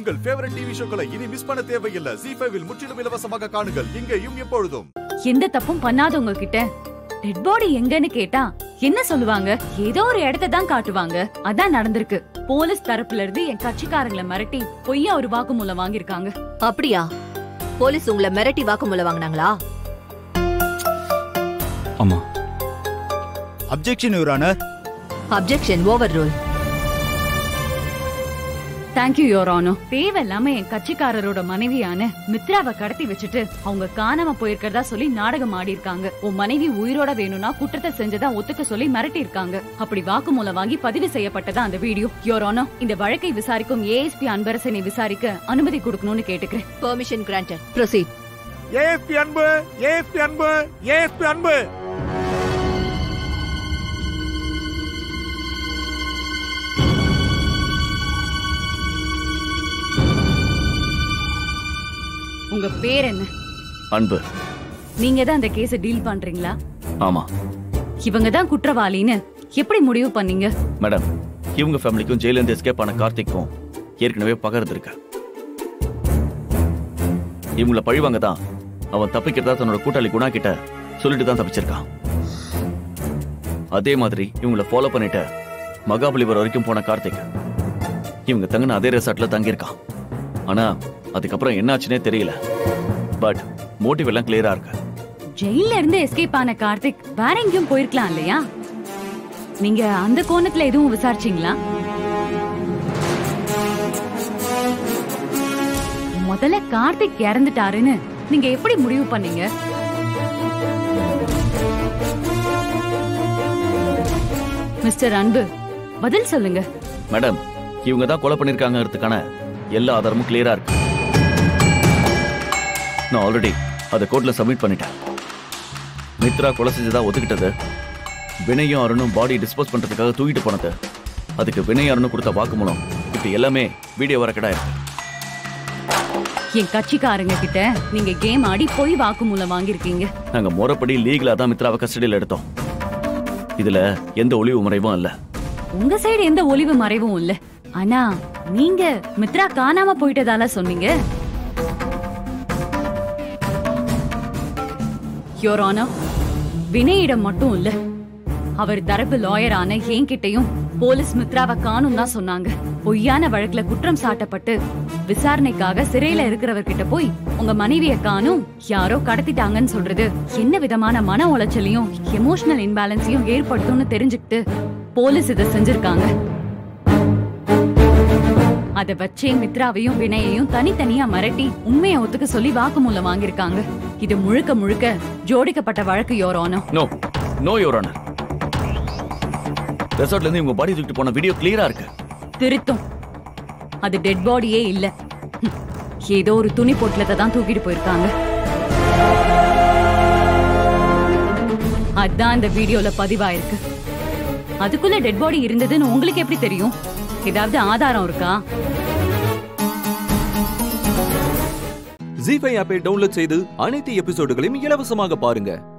உங்கள் favourite TV ஷோக்களை இனி miss பண்ண தேவையில்லை ஜி ஃபைவில் முற்றிலும் இலவசமாக காணுங்கள் இங்கேயும் எப்பொழுதும் எந்த தப்பும் பண்ணாதவங்க கிட்ட டெட் பாடி எங்கன்னு கேட்டா என்ன சொல்லுவாங்க ஏதோ ஒரு இடத்தை தான் காட்டுவாங்க அதான் நடந்திருக்கு போலீஸ் தரப்புல இருந்து என் கட்சிக்காரங்களை மிரட்டி பொய்யா ஒரு வாக்குமூலம் வாங்கியிருக்காங்க அப்படியா போலீஸ் உங்களை மிரட்டி வாக்குமூலம் வாங்குனாங்களா ஆமா objection your honour objection overrule thank you your honour தேவையில்லாம என் கட்சிக்காரரோட மனைவியான மித்ராவை கடத்தி வச்சுட்டு அவங்க காணாம போயிருக்கிறதா சொல்லி நாடகம் ஆடி இருக்காங்க உன் மனைவி உயிரோட வேணும்னா குற்றத்தை செஞ்சதா ஒத்துக்க சொல்லி மிரட்டி இருக்காங்க அப்படி வாக்குமூலம் வாங்கி பதிவு செய்யப்பட்டதா அந்த வீடியோ யோர் ஆனோ இந்த வழக்கை விசாரிக்கும் ஏஎஸ்பி அன்பரசனை விசாரிக்க அனுமதி கொடுக்கணும்னு கேட்டுக்கிறேன் permission granted proceed ASP Anbu ASP Anbu ASP Anbu உங்க பேர் என்ன அன்பு நீங்க தான் அந்த கேஸ டீல் பண்றீங்களா ஆமா இவங்க தான் குற்றவாளின்னு எப்படி முடிவு பண்ணீங்க மேடம் இவங்க ஃபேமிலிக்கும் ஜெயில இருந்து எஸ்கேப் ஆன கார்த்திக்கும் ஏற்கனவே பகர்ந்து இருக்கு இவங்கள பழிவாங்க தான் அவன் தப்பிக்கிறதா தன்னோட கூட்டாளி குணா கிட்ட சொல்லிட்டு தான் தப்பிச்சிருக்கான் அதே மாதிரி இவங்கள ஃபாலோ பண்ணிட்டு மகாபலிபுரம் வரைக்கும் போன கார்த்திக் இவங்க தங்கின அதே ரெசார்ட்ல தங்கியிருக்கான் ஆனா அதுக்கப்புறம் என்னாச்சுன்னே தெரியல பட் மோட்டிவ் எல்லாம் கிளியரா இருக்கு ஜெயில இருந்து எஸ்கேப் ஆன கார்த்திக் வேற எங்கேயும் போயிருக்கலாம் இல்லையா நீங்க அந்த கோணத்துல எதுவும் விசாரிச்சீங்களா முதல்ல கார்த்திக் இறந்துட்டாருன்னு நீங்க எப்படி முடிவு பண்ணீங்க மிஸ்டர் அன்பு பதில் சொல்லுங்க மேடம் இவங்க தான் கொலை பண்ணிருக்காங்கிறதுக்கான எல்லா ஆதாரமும் கிளியரா இருக்கு நான் ஆல்ரெடி அதை கோர்ட்ல சப்மிட் பண்ணிட்டேன் மித்ரா கொலை செஞ்சதா ஒத்துக்கிட்டது வினயும் அருணும் பாடி டிஸ்போஸ் பண்றதுக்காக தூக்கிட்டு போனது அதுக்கு வினய் அருணும் கொடுத்த வாக்குமூலம் இப்படி எல்லாமே வீடியோ ரெக்கார்டா இருக்கு என் கட்சிக்காரங்க கிட்ட நீங்க கேம் ஆடி போய் வாக்குமூலம் வாங்கியிருக்கீங்க நாங்க முறைப்படி லீகலா தான் மித்ராவை கஸ்டடியில் எடுத்தோம் இதுல எந்த ஒளிவு முறைவும் இல்ல உங்க சைடு எந்த ஒளிவு மறைவும் இல்ல ஆனா நீங்க மித்ரா காணாம போயிட்டதால சொன்னீங்க யோர் ஆனர் வினயிடம் மட்டும் இல்ல அவர் தரப்பு லாயரான என்கிட்டயும் போலீஸ் மித்ராவை காணும் தான் சொன்னாங்க பொய்யான வழக்குல குற்றம் சாட்டப்பட்டு விசாரணைக்காக சிறையில இருக்கிறவர்கிட்ட போய் உங்க மனைவிய காணும் யாரோ கடத்திட்டாங்கன்னு சொல்றது என்ன விதமான மன உளைச்சலையும் எமோஷனல் இன்பேலன்ஸையும் ஏற்படுத்தும்னு தெரிஞ்சுக்கிட்டு போலீஸ் இதை செஞ்சிருக்காங்க அத வச்சே மித்ராவையும் வினயையும் தனித்தனியா மிரட்டி உண்மையை ஒத்துக்க சொல்லி வாக்குமூலம் வாங்கியிருக்காங்க இது முழுக்க முழுக்க ஜோடிக்கப்பட்ட வழக்கு your honour no no your honour ரெசார்ட்ல இருந்து இவங்க பாடி தூக்கிட்டு போன வீடியோ கிளியரா இருக்கு திருத்தம் அது டெட் பாடியே இல்ல ஹம், ஏதோ ஒரு துணி பொட்டலத்தை தான் தூக்கிட்டு போயிருக்காங்க அதான் இந்த வீடியோல பதிவாயிருக்கு அதுக்குள்ள டெட் பாடி இருந்ததுன்னு உங்களுக்கு எப்படி தெரியும் ஏதாவது ஆதாரம் இருக்கா ஜி ஃபைவ் ஆப்பை டவுன்லோட் செய்து அனைத்து எபிசோடுகளையும் இலவசமாக பாருங்க